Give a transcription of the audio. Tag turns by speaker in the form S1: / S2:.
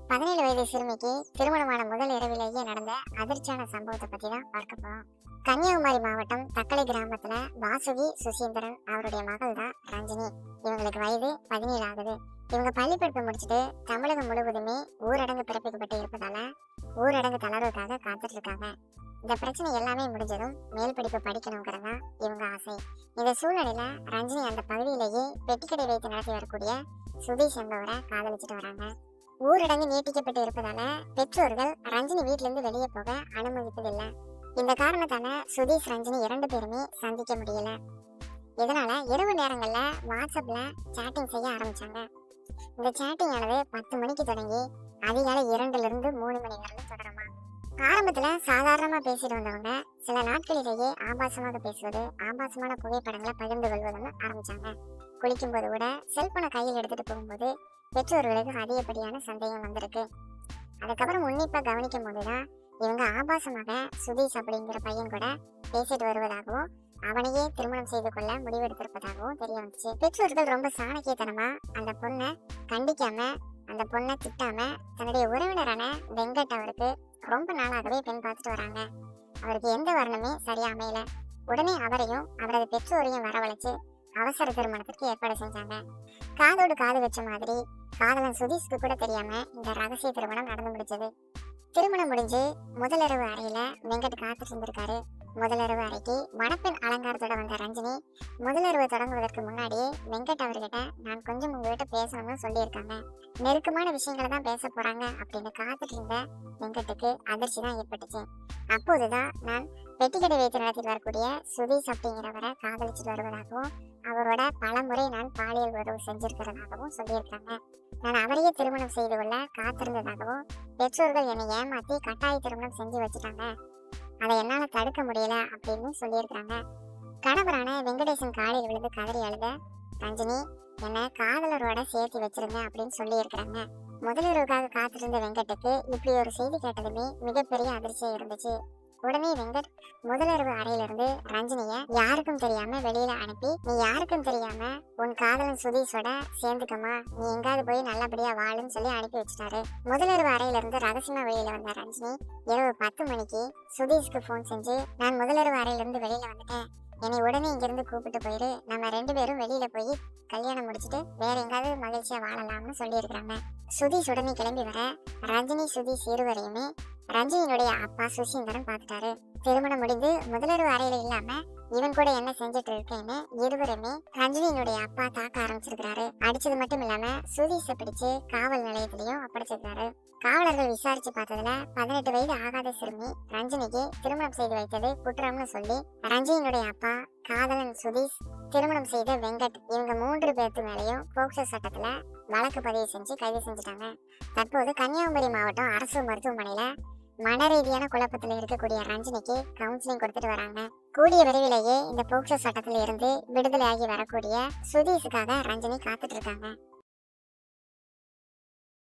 S1: பதினேழு வயது சிறுமிக்கு திருமணமான முதல் இரவிலேயே நடந்த அதிர்ச்சியான சம்பவத்தை பத்தி தான் பார்க்க போறோம் கன்னியாகுமரி மாவட்டம் தக்கலை கிராமத்துல வாசுகி சுசீந்திரன் அவருடைய மகள் தான் ரஞ்சினி இவங்களுக்கு வயது பதினேழு ஆகுது இவங்க பள்ளி படிப்பு முடிச்சுட்டு தமிழகம் முழுவதுமே ஊரடங்கு பிறப்பிக்கப்பட்டு இருப்பதால ஊரடங்கு தளர்வுக்காக காத்துட்டு இருக்காங்க இந்த பிரச்சனை எல்லாமே முடிஞ்சதும் மேல் படிப்பு படிக்கணுங்கிறதா இவங்க ஆசை இந்த சூழ்நிலையில ரஞ்சினி அந்த பகுதியிலேயே பெட்டிக்கடை வைத்து நடத்தி வரக்கூடிய சுதீஷ் என்பவரை காதலிச்சுட்டு வராங்க ஊரடங்கு நீட்டிக்கப்பட்டு இருப்பதால பெற்றோர்கள் ரஞ்சினி வீட்ல இருந்து வெளியே போக அனுமதிப்பதில்லை இந்த காரணத்தால சுதீஷ் ரஞ்சினி இரண்டு பேருமே சந்திக்க முடியல இதனால இரவு நேரங்கள்ல வாட்ஸ்அப்ல சேட்டிங் செய்ய ஆரம்பிச்சாங்க இந்த சேட்டிங் ஆனது பத்து மணிக்கு தொடங்கி அதிகாலை இரண்டுல இருந்து மூணு மணி வரைக்கும் தொடருமா ஆரம்பத்துல சாதாரணமா பேசிட்டு வந்தவங்க சில நாட்களிலேயே ஆபாசமாக பேசுவது ஆபாசமான புகைப்படங்களை பகிர்ந்து கொள்வதுன்னு ஆரம்பிச்சாங்க குளிக்கும்போது கூட செல்போனை கையில் எடுத்துட்டு போகும்போது பெற்றோர்களுக்கு அதிகப்படியான சந்தேகம் வந்திருக்கு அதுக்கப்புறம் உன்னிப்பா கவனிக்கும் போதுதான் இவங்க ஆபாசமாக சுதீஷ் அப்படிங்கிற பையன் கூட பேசிட்டு வருவதாகவும் அவனையே திருமணம் செய்து கொள்ள முடிவெடுத்திருப்பதாகவும் தெரிய வந்துச்சு பெற்றோர்கள் ரொம்ப சாணக்கியத்தனமா அந்த பொண்ணை கண்டிக்காம அந்த பொண்ணை திட்டாம தன்னுடைய உறவினரான வெங்கட் அவருக்கு ரொம்ப நாளாகவே பெண் பார்த்துட்டு வராங்க அவருக்கு எந்த வரணுமே சரியா அமையல உடனே அவரையும் அவரது பெற்றோரையும் வரவழைச்சு அவசர திருமணத்திற்கு ஏற்பாடு செஞ்சாங்க காதோடு காது வச்ச மாதிரி காதலன் சுதீஷ்க்கு கூட தெரியாம இந்த ரகசிய திருமணம் நடந்து முடிஞ்சது திருமணம் முடிஞ்சு முதலிரவு அறையில வெங்கட் காத்துட்டு இருந்திருக்காரு முதலிரவு அறைக்கு மணப்பெண் அலங்காரத்தோட வந்த ரஞ்சினி முதலிரவு தொடங்குவதற்கு முன்னாடியே வெங்கட் அவர்கிட்ட நான் கொஞ்சம் உங்ககிட்ட பேசணும்னு சொல்லியிருக்காங்க நெருக்கமான விஷயங்களை தான் பேச போறாங்க அப்படின்னு காத்துட்டு இருந்த வெங்கட்டுக்கு அதிர்ச்சி தான் ஏற்பட்டுச்சு அப்போதுதான் நான் பெட்டிக்கடை வைத்து நடத்திட்டு வரக்கூடிய சுதீஷ் அப்படிங்கிறவரை காதலிச்சுட்டு வருவதாகவும் அவரோட பல முறை நான் பாலியல் உறவு செஞ்சிருக்கிறதாகவும் சொல்லியிருக்காங்க நான் அவரையே திருமணம் செய்து கொள்ள காத்திருந்ததாகவும் பெற்றோர்கள் என்னை ஏமாத்தி கட்டாய திருமணம் செஞ்சு வச்சுட்டாங்க அதை என்னால தடுக்க முடியல அப்படின்னு சொல்லியிருக்காங்க கணவரான வெங்கடேசன் காலில் விழுந்து கதறி அழுத ரஞ்சினி என்னை காதலரோட சேர்த்து வச்சிருங்க அப்படின்னு சொல்லியிருக்கிறாங்க முதலிரவுக்காக காத்திருந்த வெங்கட்டுக்கு இப்படி ஒரு செய்தி கேட்டதுமே மிகப்பெரிய அதிர்ச்சியா இருந்துச்சு உடனே வெங்கட் முதலிரவு அறையிலிருந்து ரஞ்சினிய யாருக்கும் தெரியாம வெளியில அனுப்பி நீ யாருக்கும் தெரியாம உன் காதலன் சுதீஷோட சேர்ந்துக்கமா நீ எங்காவது போய் நல்லபடியா வாழுன்னு சொல்லி அனுப்பி வச்சிட்டாரு முதலிரவு அறையிலிருந்து ரகசியமா வெளியில வந்த ரஞ்சினி இரவு பத்து மணிக்கு சுதீஷ்க்கு ஃபோன் செஞ்சு நான் முதலிரவு அறையிலிருந்து வெளியில வந்துட்டேன் என்னை உடனே இங்கிருந்து கூப்பிட்டு போயிரு நம்ம ரெண்டு பேரும் வெளியில போய் கல்யாணம் முடிச்சுட்டு வேற எங்காவது மகிழ்ச்சியா வாழலாம்னு சொல்லியிருக்கிறாங்க சுதீஷ் உடனே கிளம்பி வர ரஞ்சினி சுதீஷ் இருவரையுமே ரஞ்சினியுடைய அப்பா சுசீந்திரன் பார்த்துட்டாரு திருமணம் முடிந்து முதலிரவு அறையில இல்லாம இவன் கூட என்ன செஞ்சுட்டு இருக்கேன்னு இருவருமே ரஞ்சினியினுடைய அப்பா தாக்க ஆரம்பிச்சிருக்கிறாரு அடிச்சது மட்டும் இல்லாம சுதீஷை பிடிச்சு காவல் நிலையத்திலையும் ஒப்படைச்சிருக்காரு காவலர்கள் விசாரிச்சு பார்த்ததுல பதினெட்டு வயது ஆகாத சிறுமி ரஞ்சினிக்கு திருமணம் செய்து வைத்தது குற்றம்னு சொல்லி ரஞ்சினியுடைய அப்பா காதலன் சுதீஷ் திருமணம் செய்த வெங்கட் இவங்க மூன்று பேர்த்து மேலேயும் போக்சோ சட்டத்துல வழக்கு பதிவு செஞ்சு கைது செஞ்சுட்டாங்க தற்போது கன்னியாகுமரி மாவட்டம் அரசு மருத்துவமனையில மன ரீதியான குழப்பத்தில் இருக்கக்கூடிய ரஞ்சினிக்கு கவுன்சிலிங் கொடுத்துட்டு வராங்க கூடிய விரைவிலேயே இந்த போக்சோ சட்டத்தில இருந்து விடுதலையாகி வரக்கூடிய சுதீஷுக்காக ரஞ்சினி காத்துட்டு இருக்காங்க